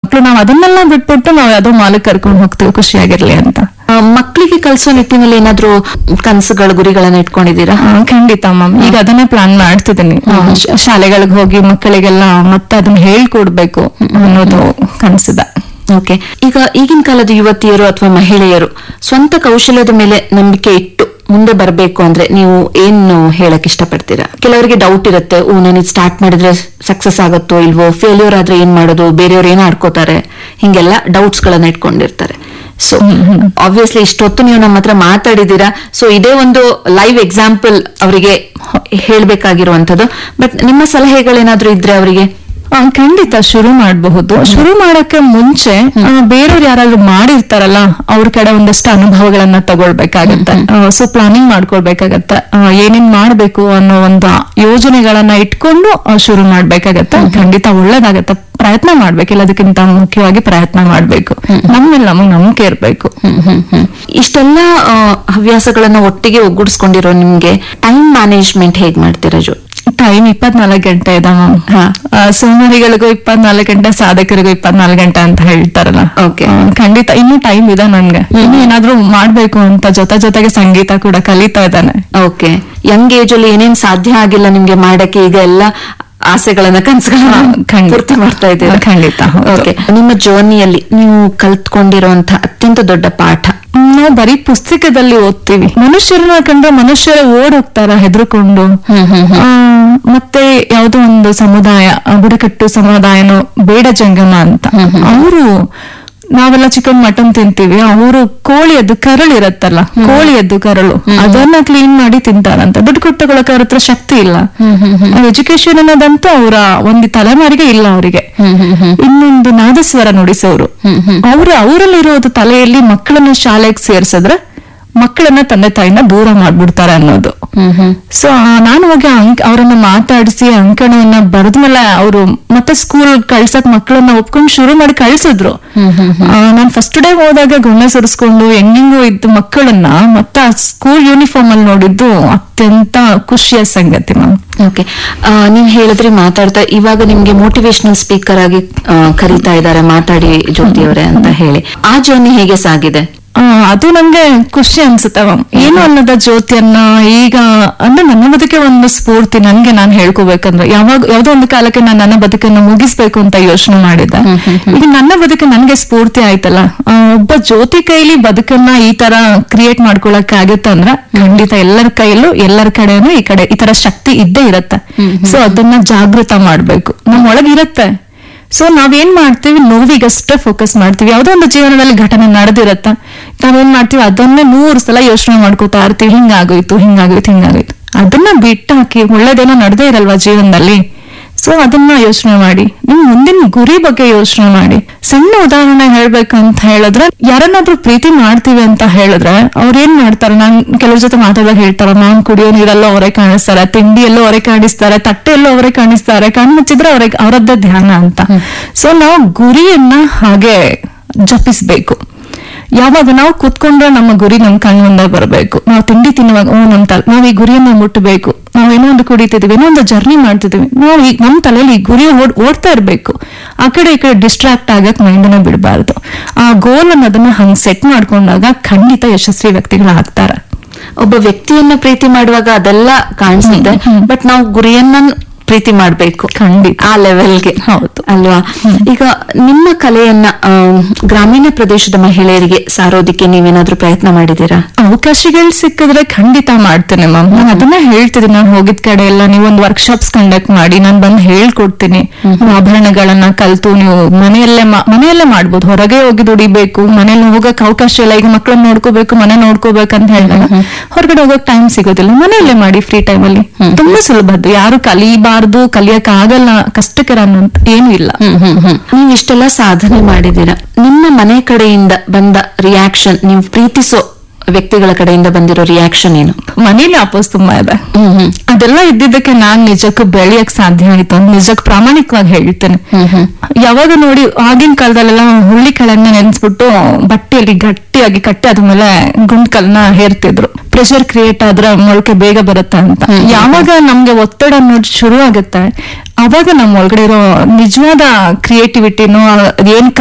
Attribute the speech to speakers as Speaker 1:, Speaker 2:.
Speaker 1: ಮಕ್ಳು ನಾವ್ ಅದನ್ನೆಲ್ಲ ಬಿಟ್ಬಿಟ್ಟು ನಾವ್ ಯಾವ್ದೋ ಮಾಲಕ್ ಕರ್ಕೊಂಡು ಹೋಗ್ತೀವಿ ಖುಷಿಯಾಗಿರ್ಲಿ ಅಂತ
Speaker 2: ಆ, ಮಕ್ಳಿಗೆ ಕಲಿಸೋ ನಿಟ್ಟಿನಲ್ಲಿ ಏನಾದ್ರೂ ಕನಸುಗಳು ಗುರಿಗಳನ್ನ ಇಟ್ಕೊಂಡಿದ್ದೀರಾ
Speaker 1: ಆ, ಖಂಡಿತ ಮ್ಯಾಮ್ ಈಗ ಅದನ್ನೇ ಪ್ಲಾನ್ ಮಾಡ್ತಿದ್ದೀನಿ ಶಾಲೆಗಳಿಗೆ ಹೋಗಿ ಮಕ್ಕಳಿಗೆಲ್ಲ ಮತ್ತೆ ಅದನ್ನ ಹೇಳ್ಕೊಡ್ಬೇಕು ಅನ್ನೋದು ಕನ್ಸಿದೆ
Speaker 2: ಓಕೆ ಈಗ ಈಗಿನ ಕಾಲದ ಯುವತಿಯರು ಅಥವಾ ಮಹಿಳೆಯರು ಸ್ವಂತ ಕೌಶಲ್ಯದ ಮೇಲೆ ನಂಬಿಕೆ ಇಟ್ಟು ಮುಂದೆ ಬರಬೇಕು ಅಂದ್ರೆ ನೀವು ಏನು ಹೇಳಕ್ ಇಷ್ಟಪಡ್ತೀರಾ ಕೆಲವರಿಗೆ ಡೌಟ್ ಇರುತ್ತೆ ಓ ನಾನು ಸ್ಟಾರ್ಟ್ ಮಾಡಿದ್ರೆ ಸಕ್ಸಸ್ ಆಗುತ್ತೋ ಇಲ್ವೋ ಫೇಲ್ಯೂರ್ ಆದ್ರೆ ಏನ್ ಮಾಡೋದು ಬೇರೆಯವ್ರು ಏನ್ ಆಡ್ಕೋತಾರೆ ಹಿಂಗೆಲ್ಲ ಡೌಟ್ಸ್ ಗಳನ್ನ ಇಟ್ಕೊಂಡಿರ್ತಾರೆ ಸೊ ಆಬ್ವಿಯಸ್ಲಿ ಇಷ್ಟೊತ್ತು ನೀವು ನಮ್ಮ ಹತ್ರ ಮಾತಾಡಿದೀರಾ ಸೊ ಇದೇ ಒಂದು ಲೈವ್ ಎಕ್ಸಾಂಪಲ್ ಅವರಿಗೆ ಹೇಳ್ಬೇಕಾಗಿರುವಂತದ್ದು ಬಟ್ ನಿಮ್ಮ ಸಲಹೆಗಳೇನಾದ್ರೂ ಇದ್ರೆ ಅವರಿಗೆ
Speaker 1: ಆ, ಖಂಡಿತ ಶುರು ಮಾಡಬಹುದು ಶುರು ಮಾಡಕ್ಕೆ ಮುಂಚೆ ಆ, ಬೇರೆಯವ್ರು ಯಾರಾದ್ರೂ ಮಾಡಿರ್ತಾರಲ್ಲ ಅವ್ರ ಕಡೆ ಒಂದಷ್ಟು ಅನುಭವಗಳನ್ನ ತಗೊಳ್ಬೇಕಾಗತ್ತೆ ಸೊ ಪ್ಲಾನಿಂಗ್ ಮಾಡ್ಕೊಳ್ಬೇಕಾಗತ್ತೆ ಆ, ಏನೇನ್ ಮಾಡ್ಬೇಕು ಅನ್ನೋ ಒಂದು ಯೋಜನೆಗಳನ್ನ ಇಟ್ಕೊಂಡು ಆ, ಶುರು ಮಾಡ್ಬೇಕಾಗತ್ತೆ ಖಂಡಿತ ಒಳ್ಳೇದಾಗತ್ತೆ ಪ್ರಯತ್ನ ಮಾಡ್ಬೇಕು ಎಲ್ಲದಕ್ಕಿಂತ ಮುಖ್ಯವಾಗಿ ಪ್ರಯತ್ನ ಮಾಡ್ಬೇಕು ನಮ್ಮೇಲೆ ನಮಗ್ ನಂಬಿಕೆ ಇರ್ಬೇಕು
Speaker 2: ಹ್ಮ್, ಹ್ಮ್, ಹ್ಮ್. ಇಷ್ಟೆಲ್ಲ ಆ, ಹವ್ಯಾಸಗಳನ್ನ ಒಟ್ಟಿಗೆ ಒಗ್ಗೂಡಿಸ್ಕೊಂಡಿರೋ ನಿಮ್ಗೆ ಟೈಮ್ ಮ್ಯಾನೇಜ್ಮೆಂಟ್ ಹೇಗ್ ಮಾಡ್ತೀರಾ ಜೋ
Speaker 1: ಟೈಮ್ ಇಪ್ಪತ್ನಾಲ್ಕು ಗಂಟೆ ಇದೆ ಮ್ಯಾಮ್
Speaker 2: ಹಾ.
Speaker 1: ಸುಮಾರಿಗಳಿಗೂ ಇಪ್ಪತ್ನಾಲ್ಕು ಗಂಟೆ ಸಾಧಕರಿಗೂ ಇಪ್ಪತ್ನಾಲ್ಕು ಗಂಟೆ ಅಂತ ಹೇಳ್ತಾರಲ್ಲ
Speaker 2: Okay.
Speaker 1: ಆ, ಖಂಡಿತ ಇನ್ನೂ ಟೈಮ್ ಇದೆ ನನ್ಗೆ ಇನ್ನು ಏನಾದ್ರೂ ಮಾಡ್ಬೇಕು ಅಂತ ಜೊತೆ ಜೊತೆಗೆ ಸಂಗೀತ ಕೂಡ ಕಲಿತಾ ಇದ್ದಾನೆ
Speaker 2: ಓಕೆ ಯಂಗ್ ಏಜ್ ಅಲ್ಲಿ ಏನೇನ್ ಸಾಧ್ಯ ಆಗಿಲ್ಲ ನಿಮ್ಗೆ ಮಾಡಕ್ಕೆ ಈಗ ಎಲ್ಲ ಆಸೆಗಳನ್ನ
Speaker 1: ಹಾ,
Speaker 2: ಕನಸುಗಳನ್ನ
Speaker 1: ಖಂಡಿತ.
Speaker 2: ಪೂರ್ತಿ ಮಾಡ್ತಾ ಇದ್ದೀರಾ
Speaker 1: ಖಂಡಿತ, ಹೌದು.
Speaker 2: ಓಕೆ ನಿಮ್ಮ ಜರ್ನಿಯಲ್ಲಿ ನೀವು ಕಲ್ತ್ಕೊಂಡಿರುವಂತ ಅತ್ಯಂತ ದೊಡ್ಡ ಪಾಠ
Speaker 1: ನಾವು ಬರೀ ಪುಸ್ತಕದಲ್ಲಿ ಓದ್ತೀವಿ ಮನುಷ್ಯರನ್ನ ಕಂಡ್ರೆ ಮನುಷ್ಯರ ಓಡ್ ಹೋಗ್ತಾರ ಹೆದರ್ಕೊಂಡು
Speaker 2: ಹ್ಮ್, ಹ್ಮ್, ಹ್ಮ್.
Speaker 1: ಆ, ಮತ್ತೆ ಯಾವ್ದೋ ಒಂದು ಸಮುದಾಯ ಆ, ಬುಡಕಟ್ಟು ಸಮುದಾಯನೋ ಬೇಡ ಜಂಗಮ ಅಂತ ಅವರು ನಾವೆಲ್ಲ ಚಿಕನ್ ಮಟನ್ ತಿಂತೀವಿ ಅವರು ಕೋಳಿಯದ್ದು ಕರಳು ಇರತ್ತಲ್ಲ ಕೋಳಿಯದ್ದು ಕರಳು ಅದನ್ನ ಕ್ಲೀನ್ ಮಾಡಿ ತಿಂತಾರಂತ ದುಡ್ಡು ಕೊಟ್ಟು ತಗೊಳಕ್ಕೆ ಅವ್ರ ಹತ್ರ ಶಕ್ತಿ ಇಲ್ಲ ಎಜುಕೇಶನ್ ಅನ್ನೋದಂತೂ ಅವರ ಒಂದು ತಲೆಮಾರಿಗೆ ಇಲ್ಲ ಅವರಿಗೆ ಇನ್ನೊಂದು ನಾದಸ್ವರ ನುಡಿಸೋರು ಅವ್ರು ಅವರಲ್ಲಿರೋದು ತಲೆಯಲ್ಲಿ ಮಕ್ಕಳನ್ನ ಶಾಲೆಗೆ ಸೇರ್ಸಿದ್ರೆ ಮಕ್ಕಳನ್ನ ತಂದೆ ತಾಯಿನ ದೂರ ಮಾಡ್ಬಿಡ್ತಾರೆ ಅನ್ನೋದು ಸೊ ನಾನು ಹೋಗಿ ಅಂಕ್ ಅವರನ್ನ ಮಾತಾಡಿಸಿ ಅಂಕಣವನ್ನ ಬರೆದ್ಮೇಲೆ ಅವರು ಮತ್ತೆ ಸ್ಕೂಲ್ ಕಳ್ಸಕ್ ಮಕ್ಕಳನ್ನ ಒಪ್ಕೊಂಡು ಶುರು ಮಾಡಿ ಕಳ್ಸಿದ್ರು ನಾನು ಫಸ್ಟ್ ಡೇ ಹೋದಾಗ ಗುಣ ಸುರಿಸ್ಕೊಂಡು ಹೆಂಗಿಂಗು ಇದ್ದ ಮಕ್ಕಳನ್ನ ಮತ್ತೆ ಸ್ಕೂಲ್ ಯೂನಿಫಾರ್ಮ್ ಅಲ್ಲಿ ನೋಡಿದ್ದು ಅತ್ಯಂತ ಖುಷಿಯ ಸಂಗತಿ ಮ್ಯಾಮ್
Speaker 2: ಓಕೆ ನೀವ್ ಹೇಳಿದ್ರಿ ಮಾತಾಡ್ತಾ ಇವಾಗ ನಿಮ್ಗೆ ಮೋಟಿವೇಶನಲ್ ಸ್ಪೀಕರ್ ಆಗಿ ಆ, ಕರೀತಾ ಇದ್ದಾರೆ ಮಾತಾಡಿ ಜ್ಯೋತಿ ಅವರೇ ಅಂತ ಹೇಳಿ ಆ ಜರ್ನಿ ಹೇಗೆ ಸಾಗಿದೆ
Speaker 1: ಆ, ಅದು ನಂಗೆ ಖುಷಿ ಅನ್ಸುತ್ತೆ ಮ್ಯಾಮ್ ಏನು ಅನ್ನದ ಜ್ಯೋತಿಯನ್ನ ಈಗ ಅಂದ್ರೆ ನನ್ನ ಬದುಕೆ ಒಂದು ಸ್ಫೂರ್ತಿ ನನ್ಗೆ ನಾನು ಹೇಳ್ಕೋಬೇಕಂದ್ರೆ ಯಾವಾಗ ಯಾವ್ದೋ ಒಂದು ಕಾಲಕ್ಕೆ ನಾನು ನನ್ನ ಬದುಕನ್ನು ಮುಗಿಸ್ಬೇಕು ಅಂತ ಯೋಚನೆ ಮಾಡಿದ್ದೆ ಈಗ ನನ್ನ ಬದುಕು ನನ್ಗೆ ಸ್ಫೂರ್ತಿ ಆಯ್ತಲ್ಲ ಆ, ಒಬ್ಬ ಜ್ಯೋತಿ ಕೈಲಿ ಬದುಕನ್ನ ಈ ತರ ಕ್ರಿಯೇಟ್ ಮಾಡ್ಕೊಳಕ್ ಆಗತ್ತೆ ಅಂದ್ರೆ ಖಂಡಿತ ಎಲ್ಲರ ಕೈಯಲ್ಲೂ ಎಲ್ಲರ ಕಡೆನೂ ಈ ಕಡೆ ಈ ತರ ಶಕ್ತಿ ಇದ್ದೇ ಇರತ್ತೆ ಸೊ ಅದನ್ನ ಜಾಗೃತ ಮಾಡ್ಬೇಕು ನಮ್ಮೊಳಗೆ ಇರತ್ತೆ ಸೊ ನಾವೇನ್ ಮಾಡ್ತೀವಿ ನೋವಿಗಷ್ಟೇ ಫೋಕಸ್ ಮಾಡ್ತೀವಿ ಯಾವ್ದೋ ಒಂದು ಜೀವನದಲ್ಲಿ ಘಟನೆ ನಡೆದಿರತ್ತ ನಾವೇನ್ ಮಾಡ್ತೀವಿ ಅದನ್ನೇ ನೂರು ಸಲ ಯೋಚನೆ ಮಾಡ್ಕೋತಾ ಇರ್ತೀವಿ ಹಿಂಗಾಗೋಯ್ತು ಹಿಂಗಾಗೋಯ್ತು ಹಿಂಗಾಗೋಯ್ತು ಅದನ್ನ ಬಿಟ್ಟು ಹಾಕಿ ಒಳ್ಳೇದೇನೋ ನಡೆದೇ ಇರಲ್ವಾ ಜೀವನದಲ್ಲಿ ಸೊ ಅದನ್ನ ಯೋಚನೆ ಮಾಡಿ ನಿಮ್ ಮುಂದಿನ ಗುರಿ ಬಗ್ಗೆ ಯೋಚನೆ ಮಾಡಿ ಸಣ್ಣ ಉದಾಹರಣೆ ಹೇಳ್ಬೇಕಂತ ಹೇಳಿದ್ರೆ ಯಾರನ್ನಾದ್ರೂ ಪ್ರೀತಿ ಮಾಡ್ತೀವಿ ಅಂತ ಹೇಳಿದ್ರೆ ಅವ್ರ ಏನ್ ಮಾಡ್ತಾರೆ ನಾನ್ ಕೆಲವ್ರ ಜೊತೆ ಮಾತಾಡುವಾಗ ಹೇಳ್ತಾರ ನಾನ್ ಕುಡಿಯೋ ನೀರಲ್ಲೂ ಅವರೇ ಕಾಣಿಸ್ತಾರೆ ತಿಂಡಿಯಲ್ಲೂ ಅವರೇ ಕಾಣಿಸ್ತಾರೆ ತಟ್ಟೆಯಲ್ಲೂ ಅವರೇ ಕಾಣಿಸ್ತಾರೆ ಕಣ್ಣು ಮುಚ್ಚಿದ್ರೆ ಅವ್ರಿಗೆ ಅವರದ್ದೇ ಧ್ಯಾನ ಅಂತ ಸೊ ನಾವು ಗುರಿಯನ್ನ ಹಾಗೆ ಜಪಿಸ್ಬೇಕು ಯಾವಾಗ ನಾವು ಕೂತ್ಕೊಂಡ್ರೆ ನಮ್ಮ ಗುರಿ ನಮ್ ಕಣ್ ಮುಂದೆ ಬರಬೇಕು ನಾವು ತಿಂಡಿ ತಿನ್ನುವಾಗ ಓ ನಮ್ ತಲೆ ನಾವ್ ಈ ಗುರಿಯನ್ನ ಮುಟ್ಟಬೇಕು ನಾವೇನೋ ಒಂದು ಕುಡಿತಿದೀವಿ ಏನೋ ಒಂದು ಜರ್ನಿ ಮಾಡ್ತಿದೀವಿ ನಾವು ಈ ನಮ್ ತಲೆಯಲ್ಲಿ ಈ ಗುರಿ ಓಡ್ ಓಡ್ತಾ ಇರ್ಬೇಕು ಆ ಕಡೆ ಈ ಕಡೆ ಡಿಸ್ಟ್ರಾಕ್ಟ್ ಆಗಕ್ ಮೈಂಡನ್ನ ಬಿಡಬಾರ್ದು ಆ ಗೋಲ್ ಅನ್ನೋದನ್ನ ಹಂಗ್ ಸೆಟ್ ಮಾಡ್ಕೊಂಡಾಗ ಖಂಡಿತ ಯಶಸ್ವಿ ವ್ಯಕ್ತಿಗಳಾಗ್ತಾರೆ
Speaker 2: ಒಬ್ಬ ವ್ಯಕ್ತಿಯನ್ನ ಪ್ರೀತಿ ಮಾಡುವಾಗ ಅದೆಲ್ಲ ಕಾಣಿಸುತ್ತೆ ಬಟ್ ನಾವು ಗುರಿಯನ್ನ ಪ್ರೀತಿ ಮಾಡ್ಬೇಕು
Speaker 1: ಖಂಡಿತ.
Speaker 2: ಆ ಲೆವೆಲ್ಗೆ
Speaker 1: ಹೌದು.
Speaker 2: ಅಲ್ವಾ ಈಗ ನಿಮ್ಮ ಕಲೆಯನ್ನ ಆ, ಗ್ರಾಮೀಣ ಪ್ರದೇಶದ ಮಹಿಳೆಯರಿಗೆ ಸಾರೋದಿಕ್ಕೆ ನೀವೇನಾದ್ರೂ ಪ್ರಯತ್ನ ಮಾಡಿದೀರಾ
Speaker 1: ಅವಕಾಶಗಳು ಸಿಕ್ಕಿದ್ರೆ ಖಂಡಿತ ಮಾಡ್ತೇನೆ ಮ್ಯಾಮ್ ನಾನು ಅದನ್ನ ಹೇಳ್ತಿದ್ದೀನಿ ನಾನು ಹೋಗಿದ್ ಕಡೆ ಎಲ್ಲ ನೀವು ಒಂದು ವರ್ಕ್ಶಾಪ್ಸ್ ಕಂಡಕ್ಟ್ ಮಾಡಿ ನಾನು ಬಂದು ಹೇಳ್ಕೊಡ್ತೀನಿ ಆಭರಣಗಳನ್ನ ಕಲ್ತು ನೀವು ಮನೆಯಲ್ಲೇ ಮಾ- ಮನೆಯಲ್ಲೇ ಮಾಡ್ಬೋದು ಹೊರಗೆ ಹೋಗಿ ದುಡಿಬೇಕು ಮನೇಲಿ ಹೋಗಕ್ ಅವಕಾಶ ಇಲ್ಲ ಈಗ ಮಕ್ಕಳನ್ನ ನೋಡ್ಕೋಬೇಕು ಮನೆ ನೋಡ್ಕೋಬೇಕಂತ ಹೇಳಿದಾಗ ಹೊರಗಡೆ ಹೋಗಕ್ ಟೈಮ್ ಸಿಗೋದಿಲ್ಲ ಮನೆಯಲ್ಲೇ ಮಾಡಿ ಫ್ರೀ ಟೈಮ್ ಅಲ್ಲಿ ತುಂಬಾ ಸುಲಭದ್ದು ಯಾರು ಕಲಿಬಾರ್ದು ಕಲಿಯಕ್ ಆಗಲ್ಲ ಕಷ್ಟಕರ ಅನ್ನೋಂತ ಏನು ಇಲ್ಲ
Speaker 2: ಹ್ಮ್ ಹ್ಮ್ ಹ್ಮ್ ನೀವು ಇಷ್ಟೆಲ್ಲ ಸಾಧನೆ ಮಾಡಿದೀರಾ ನಿಮ್ಮ ಮನೆ ಕಡೆಯಿಂದ ಬಂದ ರಿಯಾಕ್ಷನ್ ನೀವು ಪ್ರೀತಿಸೋ ವ್ಯಕ್ತಿಗಳ ಕಡೆಯಿಂದ ಬಂದಿರೋ ರಿಯಾಕ್ಷನ್ ಏನು
Speaker 1: ಮನೇಲಿ ಅಪೋಸ್ ತುಂಬಾ ಇದೆ
Speaker 2: ಹ್ಮ್ ಹ್ಮ್
Speaker 1: ಅದೆಲ್ಲ ಇದ್ದಿದ್ದಕ್ಕೆ ನಾನ್ ನಿಜಕ್ಕೂ ಬೆಳೆಯಕ್ ಸಾಧ್ಯ ಆಯ್ತು ಅಂತ ನಿಜಕ್ ಪ್ರಾಮಾಣಿಕವಾಗಿ ಹೇಳ್ತೇನೆ
Speaker 2: ಹ್ಮ್ ಹ್ಮ್
Speaker 1: ಯಾವಾಗ ನೋಡಿ ಆಗಿನ ಕಾಲದಲ್ಲೆಲ್ಲ ಹುಳ್ಳಿ ಕಾಳನ್ನ ನೆನ್ಸ್ಬಿಟ್ಟು ಬಟ್ಟೆಯಲ್ಲಿ ಗಟ್ಟಿಯಾಗಿ ಕಟ್ಟಿ ಅದ್ಮೇಲೆ ಗುಂಡ್ಕಲ್ನ ಹೇರ್ತಿದ್ರು ಪ್ರೆಷರ್ ಕ್ರಿಯೇಟ್ ಆದ್ರೆ ಮೊಳಕೆ ಬೇಗ ಬರುತ್ತೆ ಅಂತ ಯಾವಾಗ ನಮ್ಗೆ ಒತ್ತಡ ಅನ್ನೋದು ಶುರು ಆಗುತ್ತೆ ಅವಾಗ ನಮ್ಮ ಒಳಗಡೆ ಇರೋ ನಿಜವಾದ ಕ್ರಿಯೇಟಿವಿಟಿನೋ ಏನ್